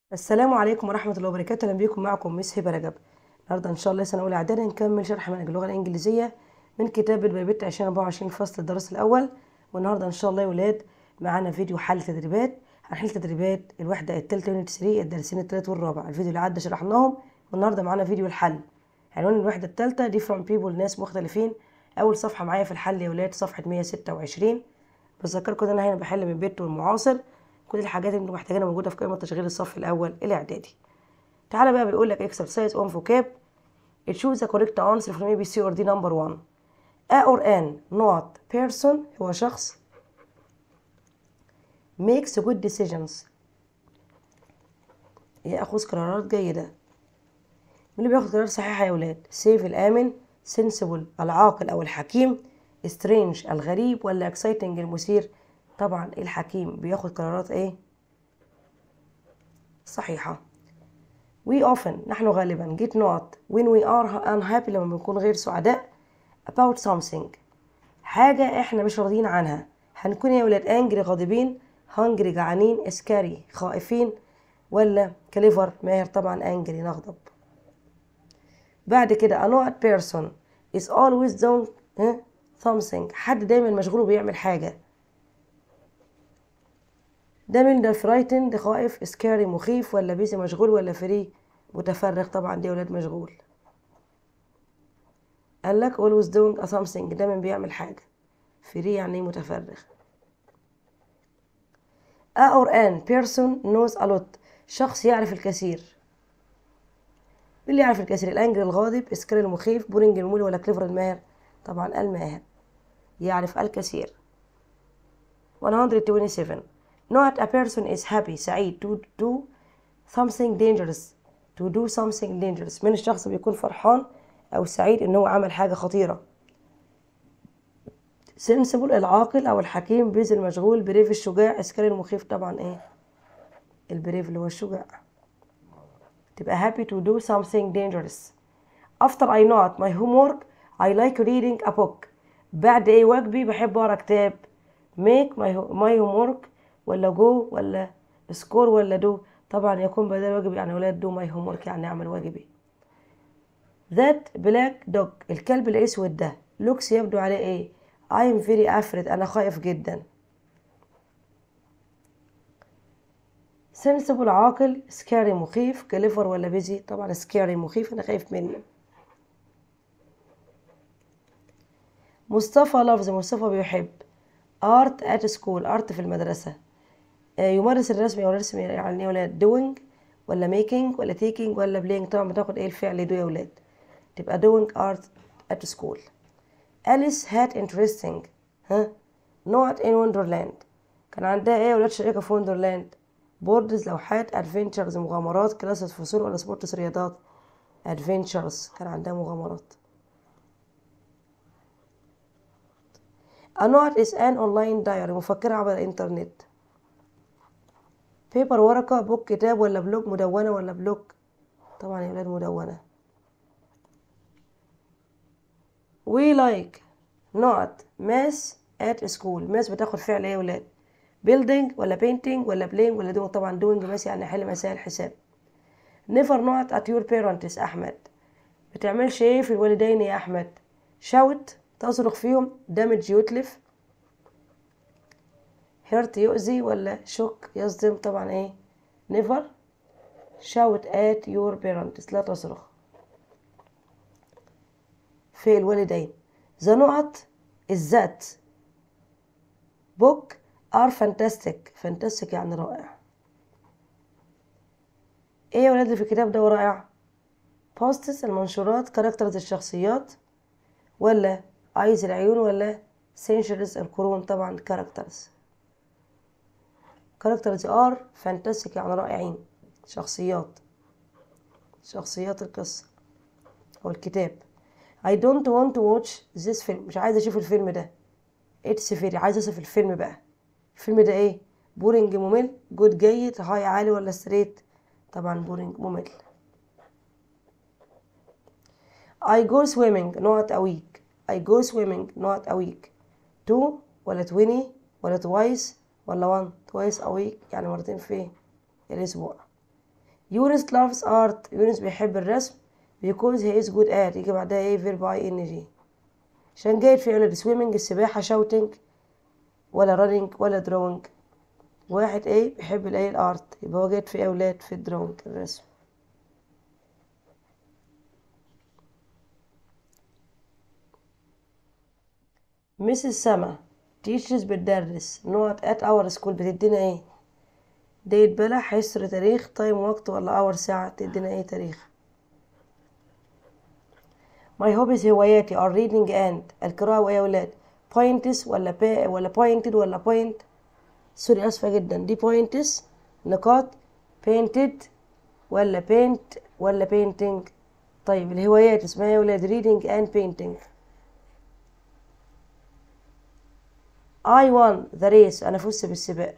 السلام عليكم ورحمة الله وبركاته أهلا بيكم معكم مس هبة رجب النهاردة إن شاء الله سنة أولى إعدادي نكمل شرح منهج اللغة الإنجليزية من كتاب البيبت 2024 الفصل الدراسي الأول والنهاردة إن شاء الله يا ولاد معانا فيديو حل تدريبات هنحل تدريبات الوحدة التالتة يونت 3 الدرسين التالت والرابع الفيديو اللي عدى شرحناهم والنهاردة معانا فيديو الحل عنوان الوحدة التالتة different people ناس مختلفين أول صفحة معايا في الحل يا ولاد صفحة 126 بذكركم إن أنا هنا بحل من بيت والمعاصر كل الحاجات اللي انتم محتاجينها موجوده في قائمه تشغيل الصف الاول الاعدادي تعالى بقى بيقول لك exercise on vocab choose the correct answer from A B C or D number 1 A or N not person هو شخص makes good decisions يأخذ قرارات جيدة مين اللي بياخد قرارات صحيحة يا ولاد سيف الآمن sensible العاقل أو الحكيم strange الغريب ولا exciting المثير طبعا الحكيم بياخد قرارات ايه صحيحة we often نحن غالبا get not when we are unhappy لما بنكون غير سعداء about something حاجة احنا مش راضيين عنها هنكون يا ولاد angry غاضبين hungry جعانين scary خائفين ولا كليفر ماهر طبعا angry نغضب بعد كده a not person is always doing something حد دايما مشغول وبيعمل حاجة ده من ده فرايتن ده خائف سكاري مخيف ولا بيسي مشغول ولا فري متفرغ طبعا دي ولاد مشغول قال لك always doing something دايما بيعمل حاجة فري يعني متفرغ a or an person knows a lot شخص يعرف الكثير اللي يعرف الكثير الانجل الغاضب سكاري المخيف بورينج المولي ولا كليفر الماهر طبعا الماهر يعرف الكثير 127 Not a person is happy سعيد to do something dangerous to do something dangerous من الشخص بيكون فرحان أو سعيد إن هو عمل حاجة خطيرة sensible العاقل أو الحكيم بيز المشغول بريف الشجاع اسكاري المخيف طبعا إيه البريف اللي هو الشجاع تبقى happy to do something dangerous after I not my homework I like reading a book بعد إيه واجبي بحب أقرأ كتاب make my, my homework ولا جو ولا سكور ولا دو طبعا يكون بدل واجب يعني ولاد دو ماي هوم ورك يعني اعمل واجبي ذات بلاك دوج الكلب الاسود ده لوكس يبدو عليه ايه I'm very afraid انا خايف جدا sensible عاقل سكاري مخيف كليفر ولا بيزي طبعا سكاري مخيف انا خايف منه مصطفى لفظ مصطفى بيحب ارت ات سكول ارت في المدرسه يمارس الرسم او الرسم يعني يا ولاد doing ولا making ولا taking ولا playing طبعا بتاخد ايه الفعل do يا ولاد تبقى doing art at school Alice had interesting ها not in wonderland كان عندها ايه يا ولاد شركة في وندرلاند بوردز لوحات ادفنتشرز مغامرات كلاسات فصول ولا سبورتس رياضات ادفنتشرز كان عندها مغامرات A note is an online diary مفكرة عبر الإنترنت بيبر ورقة بوك كتاب ولا بلوك مدونة ولا بلوك طبعا يا ولاد مدونة we like not math at school math بتاخد فعل ايه يا ولاد building ولا painting ولا playing ولا doing طبعا doing ماس يعني حل مسائل حساب never not at your parents أحمد بتعملش ايه في الوالدين يا أحمد shout تصرخ فيهم damage يتلف هيرت يؤذي ولا شوك يصدم طبعا ايه never shout at your parents لا تصرخ في الوالدين the نقط الذات book are fantastic fantastic يعني رائع ايه يا ولاد في الكتاب ده رائع بوستس المنشورات كاركترز الشخصيات ولا ايز العيون ولا سينشرز القرون طبعا كاركترز كاركترز ار فانتاستيك يعني رائعين شخصيات شخصيات القصة أو الكتاب I don't want to watch this film مش عايزة أشوف الفيلم ده It's very عايزة أشوف الفيلم بقى الفيلم ده إيه بورينج ممل جود جيد هاي عالي ولا ستريت طبعا بورينج ممل I go swimming not a week I go swimming not a week two ولا 20 ولا twice ولا one twice a week يعني مرتين في الأسبوع يونس loves art يونس بيحب الرسم because he is good at يجي بعدها ايه verb ing عشان جيد في ولد swimming السباحة shouting ولا running ولا drawing واحد ايه بيحب الايه الارت يبقى هو جيد في اولاد في الدرونج الرسم مسز سما teachers بتدرس نقط at our school بتدينا ايه ديت بلح حصر تاريخ تايم وقت ولا اور ساعة تدينا ايه تاريخ my hobbies هواياتي are reading and القراءة وايه يا ولاد points ولا با ولا pointed ولا point سوري اسفة جدا دي points نقاط painted ولا paint ولا painting طيب الهوايات اسمها يا ولاد reading and painting I won the race أنا فزت بالسباق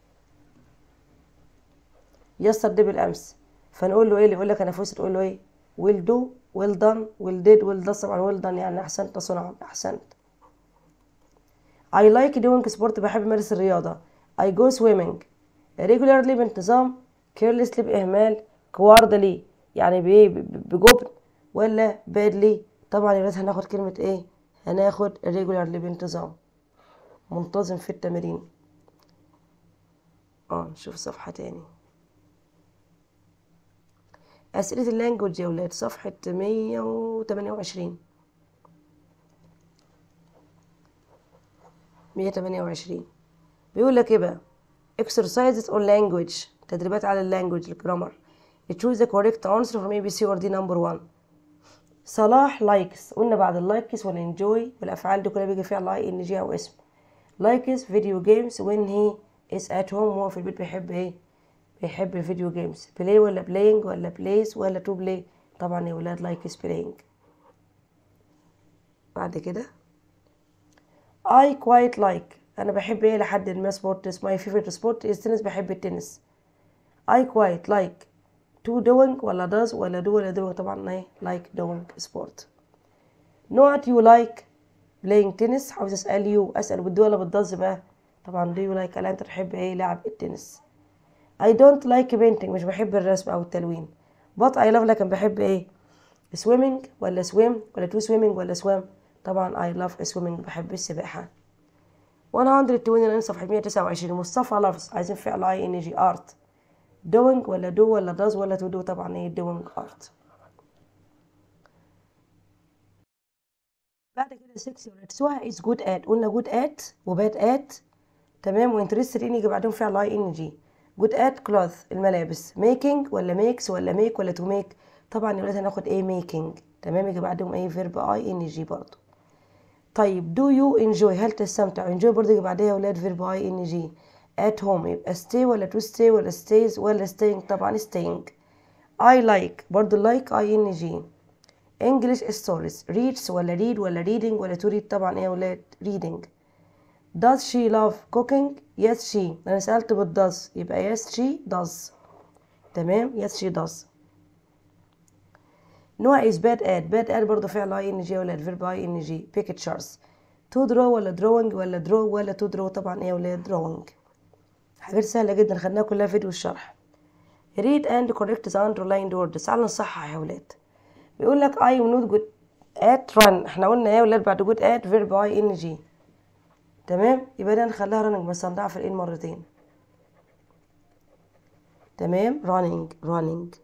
yesterday بالأمس فنقول له إيه اللي يقول لك أنا فزت تقول له إيه will do well done will did will done طبعا well done يعني أحسنت صنعا أحسنت I like doing sport بحب أمارس الرياضة I go swimming regularly بانتظام carelessly بإهمال quarterly يعني بإيه بجبن ولا badly طبعا يا ولاد هناخد كلمة إيه هناخد regularly بانتظام منتظم في التمرين اه نشوف صفحة تاني أسئلة اللانجوج يا ولاد صفحة مية وتمانية وعشرين مية تمانية وعشرين بيقول لك ايه بقى exercises on language تدريبات على اللانجوج الجرامر choose the correct answer from A B C or D number one صلاح لايكس قلنا بعد اللايكس والانجوي والافعال دي كلها بيجي فيها لاي ان جي او اسم لايكس فيديو جيمز when he is at home هو في البيت بيحب ايه بيحب الفيديو جيمز بلاي ولا بلاينج ولا بلايز ولا تو بلاي طبعا يا ولاد لايكس بلاينج بعد كده I quite like انا بحب ايه لحد ما سبورت my favorite sport is tennis بحب التنس I quite like to doing ولا does ولا do ولا doing طبعا ايه like doing sport not you like playing tennis عاوز اسال يو اسال بالدو ولا بالدز بقى طبعا do you like انت تحب ايه لعب التنس I don't like painting مش بحب الرسم او التلوين but I love لكن بحب ايه swimming ولا swim ولا to swimming ولا swim طبعا I love swimming بحب السباحة 129 صفحة 129 مصطفى لفظ عايزين فعل اي ان جي ارت doing ولا do ولا does ولا to do طبعا ايه doing art بعد كده 6 سواء is good at قلنا good at وباد at تمام وانترستد ان يجي بعدهم فعل اي ان جي good at cloth الملابس making ولا makes ولا make ولا to make طبعا يا ولاد هناخد ايه making تمام يجي بعدهم ايه verb اي ان جي برضه طيب do you enjoy هل تستمتع enjoy برضه يجي بعدها يا ولاد verb اي ان جي at home يبقى stay ولا to stay ولا stays ولا staying طبعا staying I like برضه like اي ان جي English stories reads ولا read ولا reading ولا to read طبعا ايه يا ولاد reading Does she love cooking? Yes she أنا سألت بال does يبقى yes she does تمام yes she does نوع is bad at bad at برضه فعل اي ان جي ولا verb اي ان جي pictures to draw ولا drawing ولا draw ولا to draw طبعا ايه يا ولاد drawing حاجات سهلة جدا خدناها كلها فيديو الشرح read and correct the underlined words تعالوا نصحح يا ولاد بيقول لك I am not good at run احنا قلنا ايه يا ولاد بعد good at verb اي ان جي تمام يبقى ده نخليها running بس هنضعف الان مرتين تمام running running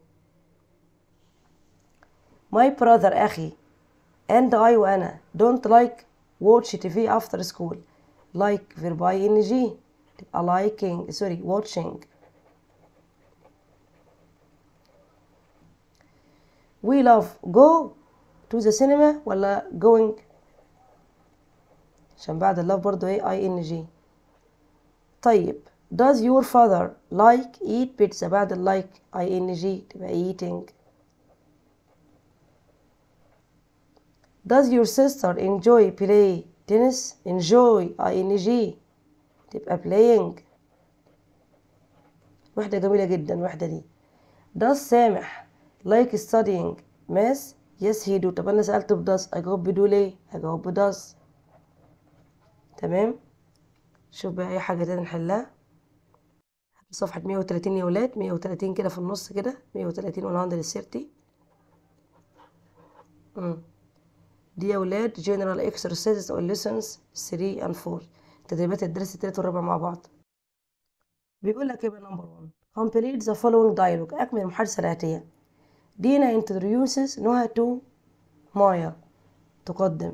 my brother أخي and I وأنا don't like watch TV after school like verb ing تبقى liking sorry watching we love go to the cinema ولا going عشان بعد اللove برضو ايه ing طيب does your father like eat pizza بعد ال like ing تبقى eating does your sister enjoy play tennis enjoy ing تبقى playing وحدة جميلة جدا الوحدة دي does سامح like studying math yes he do طب انا سألت بداس اجاوب بدو ليه هجاوب بداس تمام شوف بقى اي حاجة تاني نحلها صفحة 130 يا ولاد 130 كده في النص كده 130 130 امم دي يا ولاد general exercises or lessons 3 and 4 تدريبات الدرس التالت والرابع مع بعض بيقول لك ايه بقى نمبر 1 complete the following dialogue اكمل المحادثة الآتية دينا introduces نهى to مايا تقدم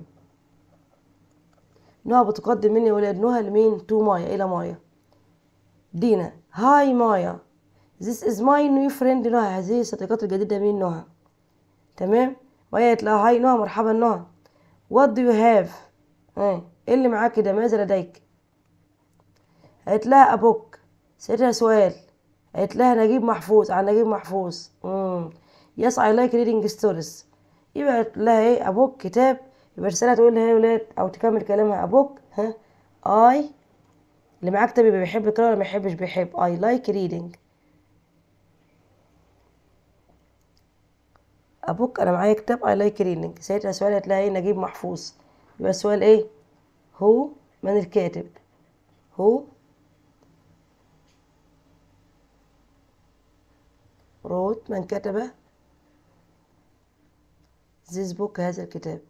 نهى بتقدم مين يا ولاد نهى لمين تو مايا إلى مايا دينا هاي مايا This is my new friend نهى هذه صديقتي الجديدة مين نهى تمام مايا قالت لها هاي نهى مرحبا نهى What do you have ايه إيه اللي معاك ده ماذا لديك قالت لها أبوك سألتها سؤال قالت لها نجيب محفوظ عن نجيب محفوظ امم Yes I like reading stories يبقى قالت لها ايه أبوك كتاب يبقى رسالة تقول لها يا ولاد أو تكمل كلامها أبوك ها I اللي معاه كتاب يبقى بيحب القراءة ولا ما يحبش بيحب I like reading أبوك أنا معايا كتاب I like reading ساعتها سؤال هتلاقي نجيب محفوظ يبقى السؤال إيه هو من الكاتب هو wrote من كتب this book هذا الكتاب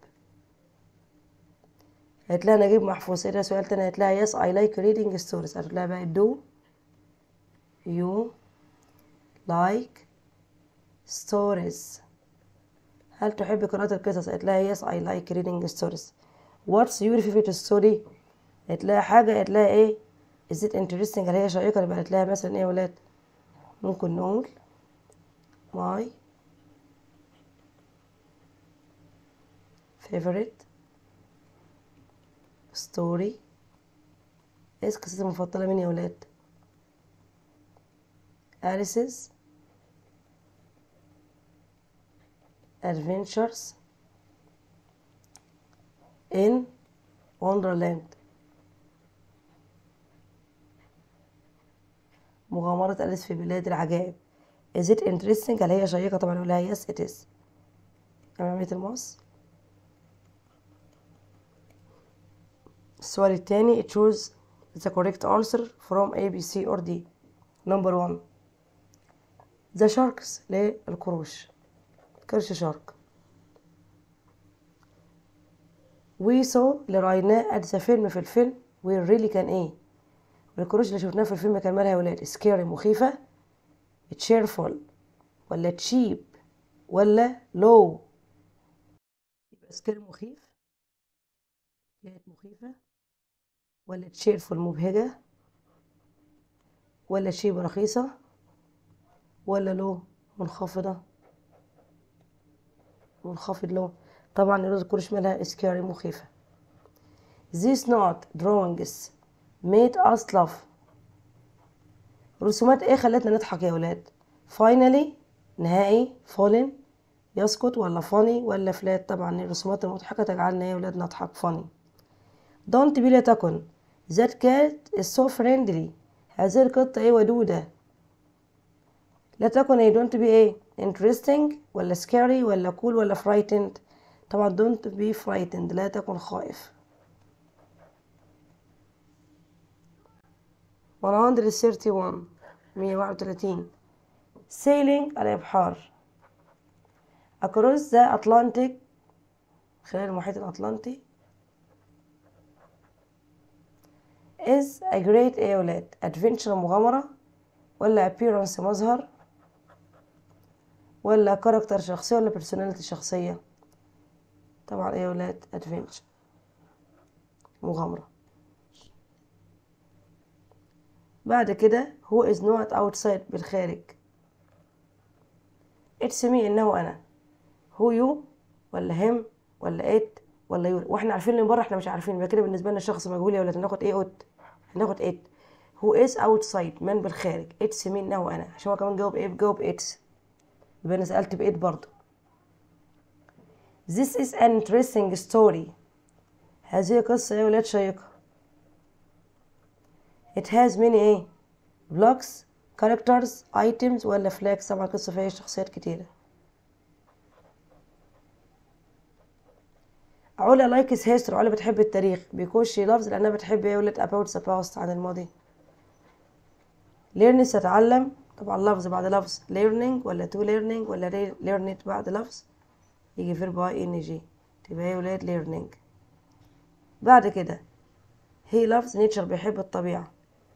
هتلاقي نجيب محفوظ ساعتها سؤال تاني هتلاقي yes I like reading stories هتلاقي بقى do you like stories هل تحب قراءة القصص؟ هتلاقي yes I like reading stories what's your favorite story؟ هتلاقي حاجة هتلاقي ايه is it interesting هل هي شيقة يبقى هتلاقي مثلا ايه يا ولاد ممكن نقول my favorite story ايه قصتي المفضلة مين يا ولاد Alice's adventures in Wonderland مغامرة أليس في بلاد العجائب is it interesting هل هي شيقة طبعا نقول لها yes it is أمامية الماس السؤال التاني choose the correct answer from A B C or D number one the sharks للقروش قرش شارك we saw اللي رأيناه at the film في الفيلم we really كان ايه والقروش اللي شفناها في الفيلم كان مالها يا ولاد scary مخيفة cheerful ولا cheap ولا low يبقى scary مخيف كانت مخيفة ولا cheerful مبهجة ولا cheap رخيصة ولا low منخفضة منخفض له طبعا الرز الكرش مالها سكاري مخيفة These not drawings made us laugh رسومات ايه خلتنا نضحك يا ولاد finally نهائي fallen يسقط ولا funny ولا flat طبعا الرسومات المضحكة تجعلنا يا ولاد نضحك funny don't be لا تكن that cat is so friendly هذه القطة ايه ودودة لا تكن ايه don't be ايه interesting ولا scary ولا cool ولا frightened طبعا don't be frightened لا تكن خائف 131 131 sailing الإبحار across the Atlantic خلال المحيط الأطلنطي is a great ايه يا ولاد adventure مغامرة ولا appearance مظهر ولا كاركتر شخصية ولا بيرسوناليتي شخصية طبعا ايه يا ولاد ادفنتشر مغامرة بعد كده هو از نوت اوتسايد بالخارج اتس مي انه انا هو يو ولا هم ولا ات ولا يو واحنا عارفين اللي من بره احنا مش عارفين يبقى كده بالنسبه لنا شخص مجهول يا ولاد هناخد ايه اوت هناخد ات هو از اوتسايد من بالخارج اتس مي انه انا عشان هو كمان جاوب ايه بجاوب اتس يبقى انا سألت بإيد برضو This is an interesting story هذه قصة يا ولاد شيقة It has many ايه blocks characters items ولا flags طبعا قصة فيها شخصيات كتيرة علا لايكس هيستوري علا بتحب التاريخ because she loves لأنها بتحب ايه ولاد about the past عن الماضي learn تتعلم طبعا لفظ بعد لفظ learning ولا to learning ولا re- learn it بعد لفظ يجي verb ing تبقى يا ولاد learning بعد كده he loves nature بيحب الطبيعة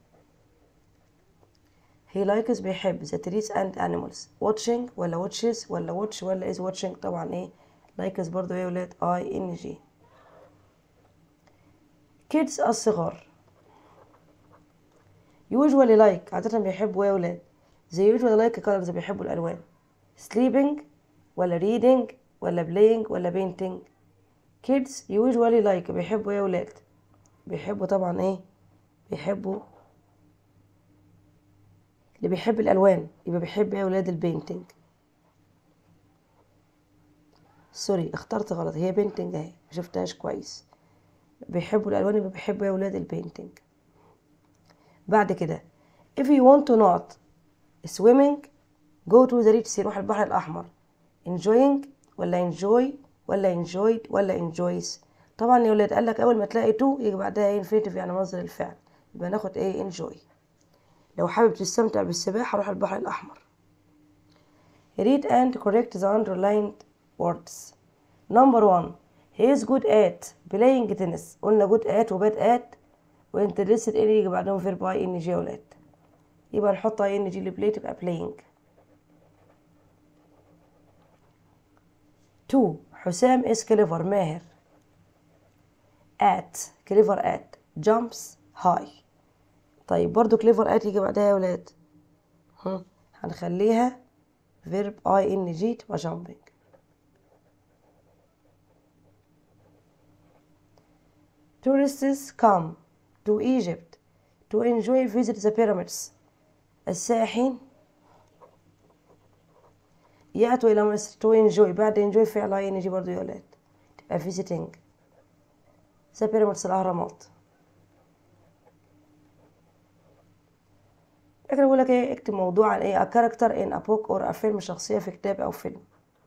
he likes بيحب the trees and animals watching ولا watches ولا watch ولا is watching طبعا ايه likes برضو يا ولاد ing kids الصغار usually like عادة بيحبوا يا ولاد they usually like colors بيحبوا الألوان sleeping ولا reading ولا playing ولا painting kids usually like بيحبوا يا ولاد بيحبوا طبعا ايه بيحبوا اللي بيحب الألوان يبقى بيحب يا ولاد البينتينج سوري اخترت غلط هي بينتينج اهي مشفتهاش كويس بيحبوا الألوان يبقى بيحبوا يا ولاد البينتينج بعد كده if you want to not swimming go to the beach يروح البحر الأحمر enjoying ولا enjoy ولا enjoyed ولا enjoys طبعا يا ولاد قال لك أول ما تلاقي to يجي بعدها infinitive يعني مصدر الفعل يبقى ناخد ايه enjoy لو حابب تستمتع بالسباحة روح البحر الأحمر read and correct the underlined words number one he is good at playing tennis قلنا good at و bad at و interested in يجي بعدهم verb ing يا ولاد يبقى نحط ing لبلاي تبقى playing two حسام is clever ماهر at clever at jumps high طيب برضو clever at يجي بعدها يا ولاد هم. هنخليها verb ing تبقى jumping tourists come to Egypt to enjoy visit the pyramids السائحين يأتوا إلى مصر to enjoy بعد enjoy فعل ing برضو يا ولاد تبقى visiting the pyramids الأهرامات فكرة بقول لك ايه اكتب موضوع عن ايه a character in a book or a film شخصية في كتاب أو فيلم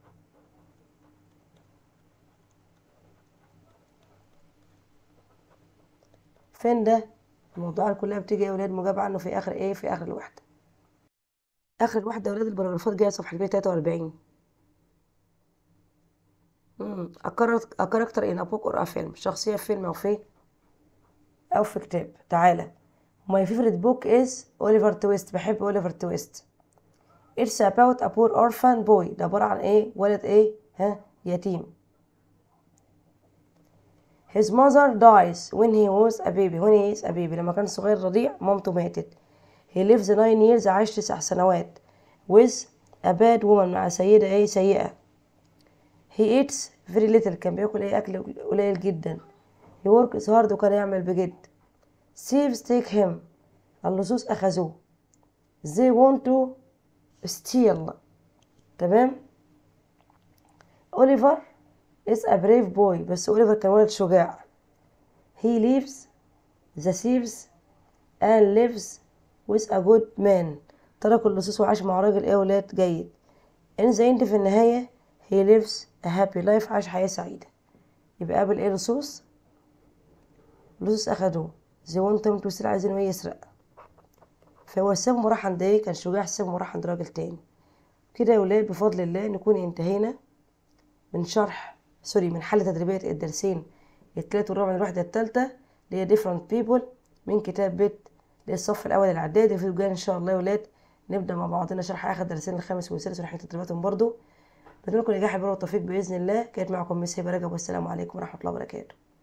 فين ده الموضوعات كلها بتيجي يا ولاد مجاب عنه في آخر ايه في آخر الوحدة آخر الوحدة يا ولاد البراجرافات جاية صفحة 243 امم a character a character in a book or a film شخصية في فيلم أو في أو في كتاب تعالى My favorite book is Oliver Twist بحب أوليفر تويست It's about a poor orphan boy ده عبارة عن ايه ولد ايه ها يتيم His mother dies when he was a baby when he is a baby لما كان صغير رضيع مامته ماتت He lives nine years عاش تسع سنوات with a bad woman مع سيدة ايه سيئة He eats very little كان بياكل ايه أكل قليل جدا He works hard وكان يعمل بجد Thieves take him اللصوص أخذوه They want to steal تمام أوليفر is a brave boy بس أوليفر كان ولد شجاع He leaves the thieves and lives with a good man ترك اللصوص وعاش مع راجل ايه ولاد جيد in the end في النهاية he lives a happy life عاش حياة سعيدة يبقى قابل ايه لصوص لصوص أخدوه they want him to steal عايزينه ايه يسرق فهو سابهم وراح عند ايه كان شجاع سابهم وراح عند راجل تاني كده يا ولاد بفضل الله نكون انتهينا من شرح سوري من حل تدريبية الدرسين التالت والرابع من الوحدة التالتة اللي هي different people من كتاب بيت للصف الأول الإعدادي الفيديو الجاي إن شاء الله يا ولاد نبدأ مع بعضنا شرح آخر درسين الخامس والسادس ونحل تدريباتهم برضو بتمنى لكم نجاح البر والتوفيق بإذن الله كانت معكم ميس هبة رجب والسلام عليكم ورحمة الله وبركاته